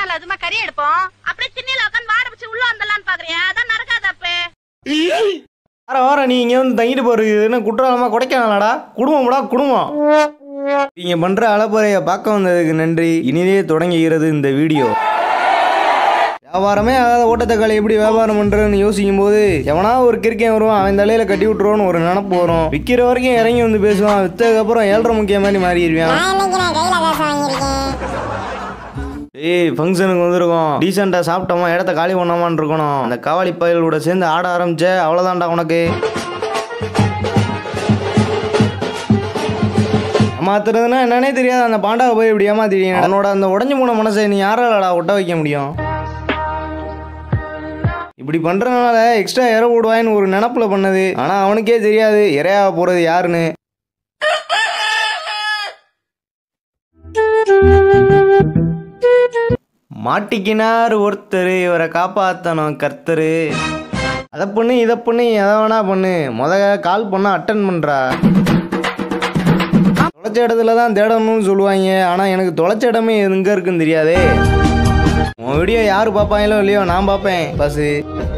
பரவாயில்ல அதுமா கறி எடுப்போம் அப்படியே திண்ணில உட்காந்து வாட வச்சு உள்ள வந்தலான்னு பாக்குறியா அதான் நடக்காத அப்பே வார வாரம் நீ இங்கே வந்து தங்கிட்டு போறது என்ன குற்றாலமா கொடைக்கானலாடா குடும்பம்டா குடும்பம் நீங்க பண்ற அலப்பறையை பார்க்க வந்ததுக்கு நன்றி இனிதே தொடங்குகிறது இந்த வீடியோ வியாபாரமே ஆகாத ஓட்டத்தக்காளி எப்படி வியாபாரம் பண்றதுன்னு யோசிக்கும் போது எவனா ஒரு கிறுக்கன் வருவான் அவன் தலையில கட்டி விட்டுருவோன்னு ஒரு நினப்பு வரும் விற்கிற வரைக்கும் இறங்கி வந்து பேசுவான் வித்ததுக்கு அப்புறம் ஏழரை முக்கிய மாதிரி மாறிடுவான் நான் இன்னைக்கு நான் கையில காசு வாங்கியிருக்கேன் ஏய் ஃபங்க்ஷனுக்கு வந்திருக்கோம் டீசெண்டாக சாப்பிட்டோமா இடத்த காலி பண்ணாமான்னு இருக்கணும் அந்த காவாலி பயலோட சேர்ந்து ஆட ஆரம்பிச்ச அவ்வளோதான்டா உனக்கு ஏமாத்துறதுன்னா என்னன்னே தெரியாது அந்த பாண்டாவை போய் இப்படி ஏமாத்திட்டீங்க அவனோட அந்த உடஞ்சு போன மனசை நீ யாராலடா ஒட்ட வைக்க முடியும் இப்படி பண்றதுனால எக்ஸ்ட்ரா இற போடுவாயின்னு ஒரு நினப்புல பண்ணது ஆனா அவனுக்கே தெரியாது இறையா போறது யாருன்னு மாட்டிக்கினார் ஒருத்தர் இவரை காப்பாத்தணும் கர்த்தரு அதை பண்ணு இதை பண்ணு எதை வேணா பண்ணு முத கால் பண்ண அட்டன் பண்றா தொலைச்ச இடத்துல தான் தேடணும்னு சொல்லுவாங்க ஆனா எனக்கு தொலைச்ச இடமே எங்க இருக்குன்னு தெரியாதே உன் வீடியோ யாரு பார்ப்பாங்களோ இல்லையோ நான் பார்ப்பேன் பஸ்